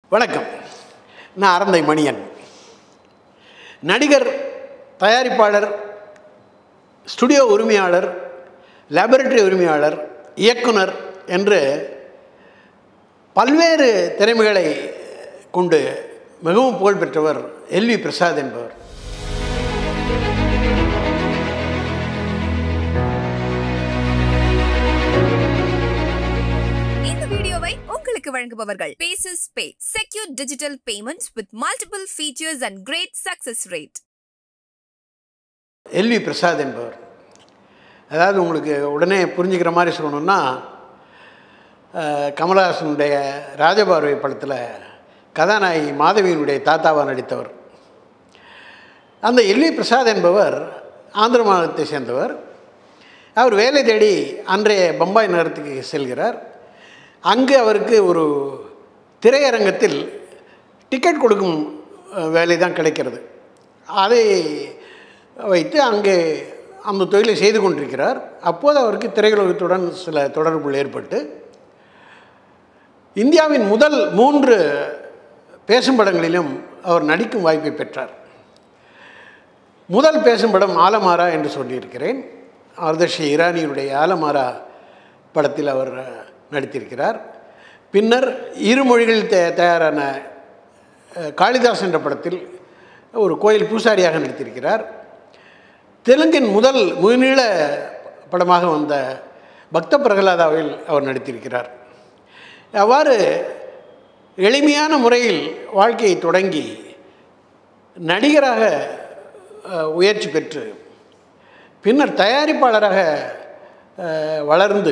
வணக்கம் நான் அரந்தை மணியன் நடிகர் தயாரிப்பாளர் ஸ்டுடியோ உரிமையாளர் லேபரட்டரி உரிமையாளர் இயக்குனர் என்று பல்வேறு திறமைகளை கொண்டு மிகவும் புகழ்பெற்றவர் எல்வி பிரசாத் என்பவர் இந்த வீடியோவை உங்களுக்கு வழங்குபவர்கள் பேசஸ் pay secure digital payments with multiple features and great success rate LV Prasad என்பவர் அதாவது உங்களுக்கு உடனே புரிஞ்சுக்கிற மாதிரி சொல்லணும்னா அஹ், கமலஹாசனுடைய ராஜபார்வை படத்தில் கதாநாயகி மாதவியினுடைய தாத்தாவாக நடித்தவர் அந்த எல்வி பிரசாத் என்பவர் ஆந்திர மாநிலத்தை சேர்ந்தவர் அவர் வேலை தேடி அன்றைய பம்பாய் நகரத்துக்கு செல்கிறார் அங்கு அவருக்கு ஒரு திரையரங்கத்தில் டிக்கெட் கொடுக்கும் அஹ், வேலை தான் கிடைக்கிறது அதை வைத்து அங்கே அந்த தொழிலை செய்து கொண்டிருக்கிறார் அப்போது அவருக்கு திரையுலகத்துடன் சில தொடர்புகள் ஏற்பட்டு இந்தியாவின் முதல் மூன்று பேசும் படங்களிலும் அவர் நடிக்கும் வாய்ப்பை பெற்றார் முதல் பேசும் படம் ஆலமாரா என்று சொல்லியிருக்கிறேன் ஆர்தர்ஷி இரானியினுடைய ஆலமாரா படத்தில் அவர் நடித்திருக்கிறார் பின்னர் இரு மொழிகளில் தே தயாரான அஹ், காளிதாஸ் என்ற படத்தில் ஒரு கோயில் பூசாரியாக நடித்திருக்கிறார் தெலுங்கின் முதல் முழுநீள படமாக வந்த பக்த பிரகலாதாவில் அவர் நடித்திருக்கிறார் அவ்வாறு எளிமையான முறையில் வாழ்க்கையை தொடங்கி நடிகராக அஹ், உயர்ச்சி பெற்று பின்னர் தயாரிப்பாளராக அஹ், வளர்ந்து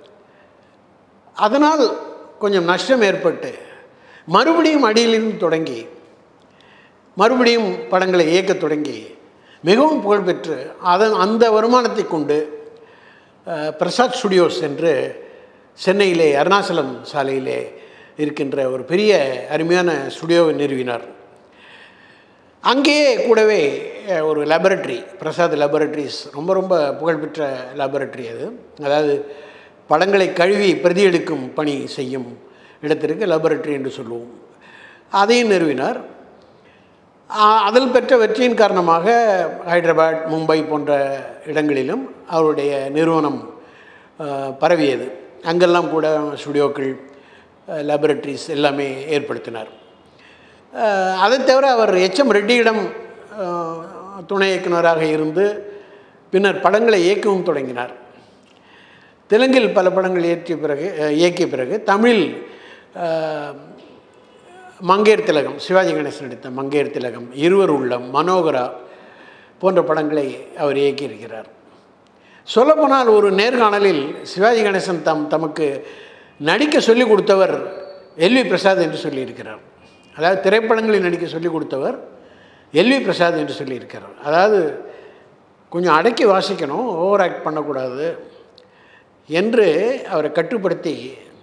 அதனால் கொஞ்சம் நஷ்டம் ஏற்பட்டு மறுபடியும் அடியிலிருந்து தொடங்கி மறுபடியும் படங்களை இயக்கத் தொடங்கி மிகவும் புகழ்பெற்று அதன் அந்த வருமானத்தை கொண்டு அஹ், பிரசாத் ஸ்டுடியோஸ் என்று சென்னையிலே அருணாச்சலம் சாலையிலே இருக்கின்ற ஒரு பெரிய அருமையான ஸ்டுடியோவை நிறுவினார் அங்கேயே கூடவே அஹ், ஒரு லேபரட்டரி பிரசாத் லேபரட்டரிஸ் ரொம்ப ரொம்ப புகழ்பெற்ற லேபரட்டரி அது அதாவது படங்களை கழுவி பிரதி எடுக்கும் பணி செய்யும் இடத்திற்கு லேபரட்டரி என்று சொல்லுவோம் அதையும் நிறுவினார் ஆ- அதில் பெற்ற வெற்றியின் காரணமாக ஹைதராபாத் மும்பை போன்ற இடங்களிலும் அவருடைய நிறுவனம் ஆ, பரவியது அங்கெல்லாம் கூட ஸ்டுடியோக்கள் லேபரட்டரிஸ் எல்லாமே ஏற்படுத்தினார் ஆ, அதைத் தவிர அவர் எச்எம் ரெட்டியிடம் ஆ, துணை இயக்குனராக இருந்து பின்னர் படங்களை இயக்கவும் தொடங்கினார் தெலுங்கில் பல படங்கள் இயற்றிய பிறகு அஹ், இயக்கிய பிறகு தமிழில் அஹ், மங்கையர் திலகம் சிவாஜி கணேசன் நடித்த மங்கையர் திலகம் இருவர் உள்ளம் மனோகரா போன்ற படங்களை அவர் இயக்கியிருக்கிறார் சொல்லப்போனால் ஒரு நேர்காணலில் சிவாஜி கணேசன் தம் தமக்கு நடிக்க சொல்லிக் கொடுத்தவர் எல்வி பிரசாத் என்று சொல்லியிருக்கிறார் அதாவது திரைப்படங்களில் நடிக்க சொல்லிக் கொடுத்தவர் எல்வி பிரசாத் என்று சொல்லியிருக்கிறார் அதாவது கொஞ்சம் அடக்கி வாசிக்கணும் ஓவர் ஆக்ட் பண்ணக்கூடாது என்று அவரை கட்டுப்படுத்தி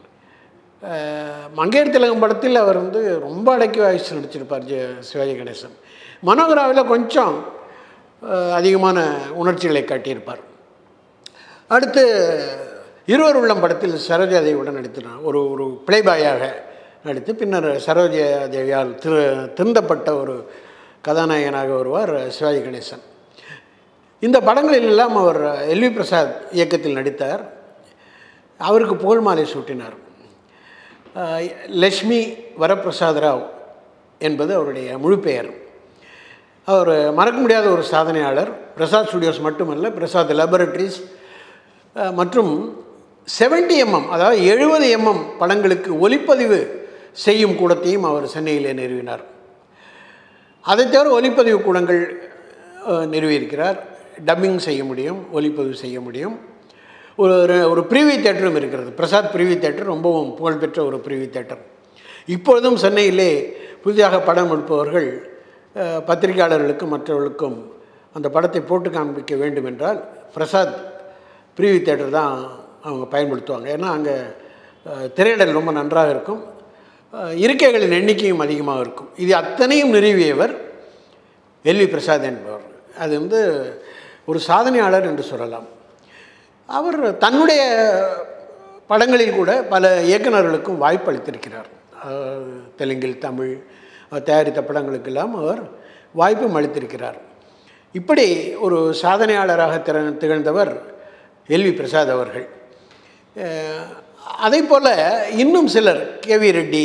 அஹ், மங்கையர் திலகம் படத்தில் அவர் வந்து ரொம்ப அடக்கி வாசித்து நடிச்சிருப்பார் ஜெ சிவாஜி கணேசன் மனோகராவில் கொஞ்சம் அஹ், அதிகமான உணர்ச்சிகளை காட்டியிருப்பார் அடுத்து இருவர் உள்ளம் படத்தில் சரோஜா தேவியுடன் நடித்தினார் ஒரு ஒரு பிளேபாயாக நடித்து பின்னர் சரோஜா தேவியால் திரு திருந்தப்பட்ட ஒரு கதாநாயகனாக வருவார் சிவாஜி கணேசன் இந்த படங்களில் எல்லாம் அவர் எல்வி பிரசாத் இயக்கத்தில் நடித்தார் அவருக்கு புகழ் மாலை சூட்டினார் அஹ், லட்சுமி வரப்பிரசாத் ராவ் என்பது அவருடைய முழு பெயர் அவர் மறக்க முடியாத ஒரு சாதனையாளர் பிரசாத் ஸ்டுடியோஸ் மட்டுமல்ல பிரசாத் லேபரட்டரிஸ் அஹ், மற்றும் 70 எம்எம் அதாவது எழுபது எம்எம் படங்களுக்கு ஒலிப்பதிவு செய்யும் கூடத்தையும் அவர் சென்னையிலே நிறுவினார் அதை தவிர ஒலிப்பதிவு கூடங்கள் அஹ், நிறுவியிருக்கிறார் டப்பிங் செய்ய முடியும் ஒலிப்பதிவு செய்ய முடியும் ஒரு ஒரு- ஒரு ப்ரீவி தேட்டரும் இருக்கிறது பிரசாத் ப்ரீவி தேட்டர் ரொம்பவும் புகழ்பெற்ற ஒரு ப்ரீவி தேட்டர் இப்பொழுதும் சென்னையிலே புதிதாக படம் எடுப்பவர்கள் அஹ், பத்திரிகையாளர்களுக்கும் மற்றவர்களுக்கும் அந்த படத்தை போட்டு காண்பிக்க வேண்டும் என்றால் பிரசாத் ப்ரீவி தேட்டர் தான் அவங்க பயன்படுத்துவாங்க ஏன்னா அங்கே அஹ், திரையிடல் ரொம்ப நன்றாக இருக்கும் அஹ், இருக்கைகளின் எண்ணிக்கையும் அதிகமாக இருக்கும் இது அத்தனையும் நிறுவியவர் எல்வி பிரசாத் என்பவர் அது வந்து ஒரு சாதனையாளர் என்று சொல்லலாம் அவர் தன்னுடைய படங்களில் கூட பல இயக்குனர்களுக்கும் வாய்ப்பு அளித்திருக்கிறார் அஹ், தெலுங்கில் தமிழ் அவர் தயாரித்த படங்களுக்கெல்லாம் அவர் வாய்ப்பும் அளித்திருக்கிறார் இப்படி ஒரு சாதனையாளராக திற திகழ்ந்தவர் எல்வி பிரசாத் அவர்கள் அதே போல் இன்னும் சிலர் கேவி ரெட்டி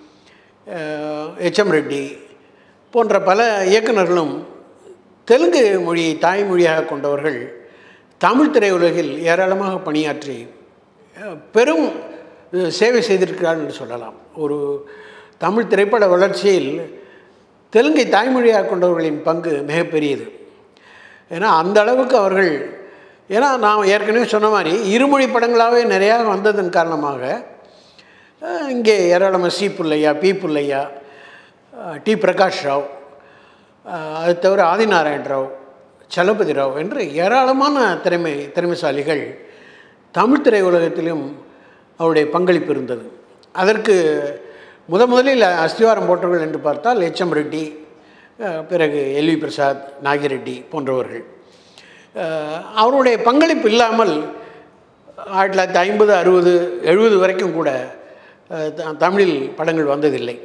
எச்எம் ரெட்டி போன்ற பல இயக்குனர்களும் தெலுங்கு மொழியை தாய்மொழியாக கொண்டவர்கள் தமிழ் திரையுலகில் ஏராளமாக பணியாற்றி அஹ், பெரும் அஹ், சேவை செய்திருக்கிறார்கள் என்று சொல்லலாம் ஒரு தமிழ் திரைப்பட வளர்ச்சியில் தெலுங்கை தாய்மொழியாக கொண்டவர்களின் பங்கு மிகப்பெரியது ஏன்னா அந்த அளவுக்கு அவர்கள் ஏன்னா நான் ஏற்கனவே சொன்ன மாதிரி இருமொழி படங்களாகவே நிறையா வந்ததன் காரணமாக அஹ், இங்கே ஏராளமாக சி புல்லையா பி புல்லையா அஹ், டி பிரகாஷ் ராவ் அஹ், அது தவிர ஆதிநாராயண் ராவ் சலபதி ராவ் என்று ஏராளமான திறமை திறமைசாலிகள் தமிழ் திரையுலகத்திலும் அவருடைய பங்களிப்பு இருந்தது அதற்கு முத முதலில் அஸ்திவாரம் போட்டவர்கள் என்று பார்த்தால் எச்எம் ரெட்டி அஹ், பிறகு எல்வி பிரசாத் நாகிரெட்டி போன்றவர்கள் அஹ், அவருடைய பங்களிப்பு இல்லாமல் ஆயிரத்தி தொள்ளாயிரத்தி ஐம்பது அறுபது எழுபது வரைக்கும் கூட அஹ், த- தமிழில் படங்கள் வந்ததில்லை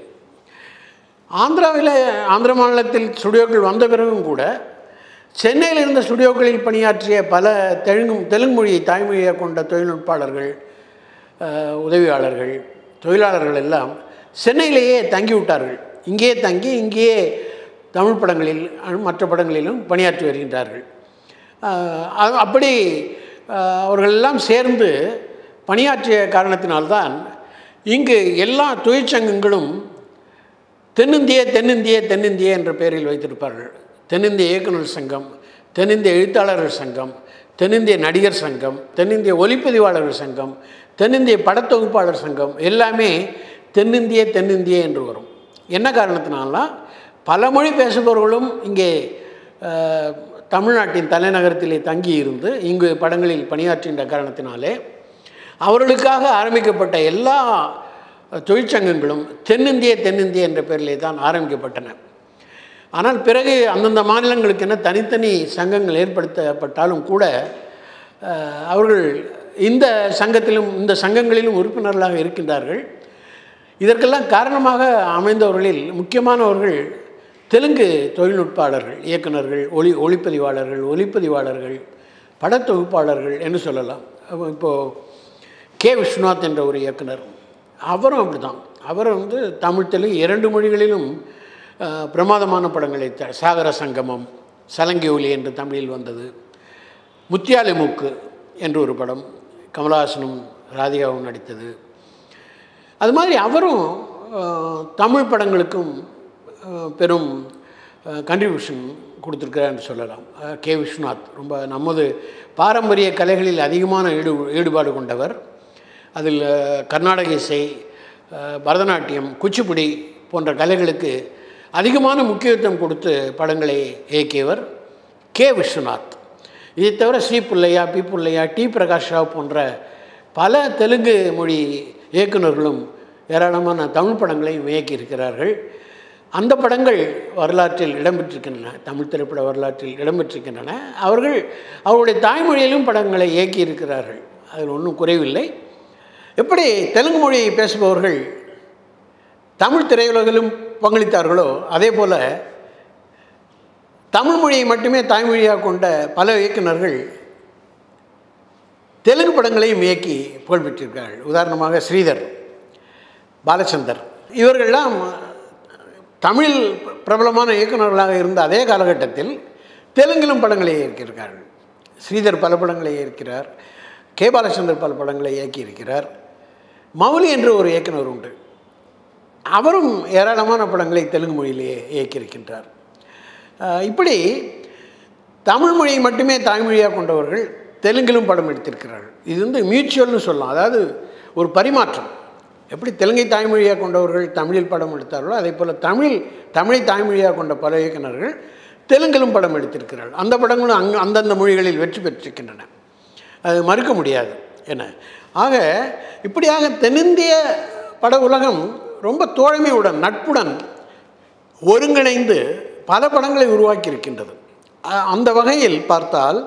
ஆந்திராவில் ஆந்திர மாநிலத்தில் ஸ்டுடியோக்கள் வந்த பிறகும் கூட சென்னையில் இருந்த ஸ்டுடியோக்களில் பணியாற்றிய பல தெலுங்கு தெலுங்கு மொழியை தாய்மொழியாக கொண்ட தொழில்நுட்பாளர்கள் அஹ், உதவியாளர்கள் தொழிலாளர்கள் எல்லாம் சென்னையிலேயே தங்கி விட்டார்கள் இங்கேயே தங்கி இங்கேயே தமிழ் படங்களில் அஹ், மற்ற படங்களிலும் பணியாற்றி வருகின்றார்கள் அஹ், அது- அப்படி அஹ், அவர்கள் எல்லாம் சேர்ந்து பணியாற்றிய காரணத்தினால்தான் இங்கு எல்லா தொழிற்சங்கங்களும் தென்னிந்திய தென்னிந்திய தென்னிந்திய என்ற பெயரில் வைத்திருப்பார்கள் தென்னிந்திய இயக்குநர் சங்கம் தென்னிந்திய எழுத்தாளர்கள் சங்கம் தென்னிந்திய நடிகர் சங்கம் தென்னிந்திய ஒலிப்பதிவாளர்கள் சங்கம் தென்னிந்திய படத்தொகுப்பாளர் சங்கம் எல்லாமே தென்னிந்திய தென்னிந்திய என்று வரும் என்ன காரணத்தினால பல மொழி பேசுபவர்களும் இங்கே அஹ், தமிழ்நாட்டின் தலைநகரத்திலே தங்கி இருந்து இங்கு படங்களில் பணியாற்றுகின்ற காரணத்தினாலே அவர்களுக்காக ஆரம்பிக்கப்பட்ட எல்லா தொழிற்சங்கங்களும் தென்னிந்திய தென்னிந்திய என்ற பெயரிலே தான் ஆரம்பிக்கப்பட்டன ஆனால் பிறகு அந்தந்த மாநிலங்களுக்கு என தனித்தனி சங்கங்கள் ஏற்படுத்தப்பட்டாலும் கூட அஹ், அவர்கள் இந்த சங்கத்திலும் இந்த சங்கங்களிலும் உறுப்பினர்களாக இருக்கின்றார்கள் இதற்கெல்லாம் காரணமாக அமைந்தவர்களில் முக்கியமானவர்கள் தெலுங்கு தொழில்நுட்பாளர்கள் இயக்குனர்கள் ஒளி ஒளிப்பதிவாளர்கள் ஒலிப்பதிவாளர்கள் படத்தொகுப்பாளர்கள் என்று சொல்லலாம் இப்போது கே விஸ்வநாத் என்ற ஒரு இயக்குனர் அவரும் அப்படிதான் அவர் வந்து தமிழ் தெலுங்கு இரண்டு மொழிகளிலும் அஹ், பிரமாதமான படங்களை த- சாகர சங்கமம் சலங்கி ஒலி என்று தமிழில் வந்தது முத்தியாலி மூக்கு என்று ஒரு படம் கமலஹாசனும் ராதிகாவும் நடித்தது அது மாதிரி அவரும் அஹ், தமிழ் படங்களுக்கும் அஹ், பெரும் கன்ட்ரிபியூஷன் கொடுத்துருக்கிறான்னு சொல்லலாம் அஹ், கே விஸ்வநாத் ரொம்ப நமது பாரம்பரிய கலைகளில் அதிகமான ஈடு ஈடுபாடு கொண்டவர் அதில் அஹ், கர்நாடக இசை அஹ், பரதநாட்டியம் குச்சிப்புடி போன்ற கலைகளுக்கு அதிகமான முக்கியத்துவம் கொடுத்து படங்களை இயக்கியவர் கே விஸ்வநாத் இதை தவிர C Pullaiah P Pullaiah T Prakash Rao போன்ற பல தெலுங்கு மொழி இயக்குனர்களும் ஏராளமான தமிழ் படங்களையும் இயக்கியிருக்கிறார்கள் அந்த படங்கள் வரலாற்றில் இடம்பெற்றிருக்கின்றன தமிழ் திரைப்பட வரலாற்றில் இடம்பெற்றிருக்கின்றன அவர்கள் அவருடைய தாய்மொழியிலும் படங்களை இயக்கியிருக்கிறார்கள் அதில் ஒன்றும் குறைவில்லை எப்படி தெலுங்கு மொழியை பேசுபவர்கள் தமிழ் திரையுலகிலும் பங்களித்தார்களோ அதே போல் தமிழ் மொழியை மட்டுமே தாய்மொழியாக கொண்ட பல இயக்குனர்கள் தெலுங்கு படங்களையும் இயக்கி புகழ் பெற்றிருக்கிறார்கள் உதாரணமாக ஸ்ரீதர் பாலச்சந்தர் இவர்கள்லாம் தமிழில் பிரபலமான இயக்குனர்களாக இருந்த அதே காலகட்டத்தில் தெலுங்கிலும் படங்களை இயக்கியிருக்கார்கள் ஸ்ரீதர் பல படங்களை இயக்கிறார் கே பாலச்சந்தர் பல படங்களை இயக்கியிருக்கிறார் மௌலி என்று ஒரு இயக்குனர் உண்டு அவரும் ஏராளமான படங்களை தெலுங்கு மொழியிலேயே இயக்கியிருக்கின்றார் அஹ் இப்படி தமிழ் மொழியை மட்டுமே தாய்மொழியாக கொண்டவர்கள் தெலுங்கிலும் படம் எடுத்திருக்கிறார்கள் இது வந்து மியூச்சுவல்னு சொல்லலாம் அதாவது ஒரு பரிமாற்றம் எப்படி தெலுங்கை தாய்மொழியாக கொண்டவர்கள் தமிழில் படம் எடுத்தார்களோ அதே போல் தமிழ் தமிழை தாய்மொழியாக கொண்ட பல இயக்குனர்கள் தெலுங்கிலும் படம் எடுத்திருக்கிறார்கள் அந்த படங்களும் அங் அந்தந்த மொழிகளில் வெற்றி பெற்றிருக்கின்றன அது மறுக்க முடியாது என ஆக இப்படியாக தென்னிந்திய பட உலகம் ரொம்ப தோழமையுடன் நட்புடன் ஒருங்கிணைந்து பல படங்களை உருவாக்கி இருக்கின்றது அ- அந்த வகையில் பார்த்தால்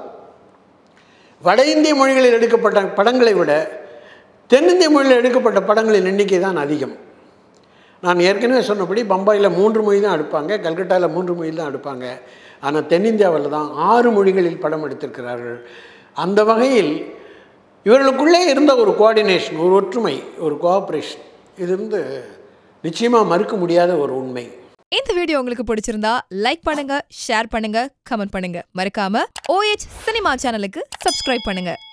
வட இந்திய மொழிகளில் எடுக்கப்பட்ட படங்களை விட தென்னிந்திய மொழியில் எடுக்கப்பட்ட படங்களின் எண்ணிக்கை தான் அதிகம் நான் ஏற்கனவே சொன்னபடி பம்பாயில் மூன்று மொழி தான் எடுப்பாங்க கல்கட்டாவில் மூன்று மொழி தான் எடுப்பாங்க ஆனால் தென்னிந்தியாவில் தான் ஆறு மொழிகளில் படம் எடுத்திருக்கிறார்கள் அந்த வகையில் இவர்களுக்குள்ளே இருந்த ஒரு கோஆர்டினேஷன் ஒரு ஒற்றுமை ஒரு கோஆப்ரேஷன் இது வந்து நிச்சயமாக மறுக்க முடியாத ஒரு உண்மை இந்த வீடியோ உங்களுக்கு பிடிச்சிருந்தா லைக் பண்ணுங்க ஷேர் பண்ணுங்க கமெண்ட் பண்ணுங்க மறக்காம ஓஎச் சினிமா சேனலுக்கு சப்ஸ்கிரைப் பண்ணுங்க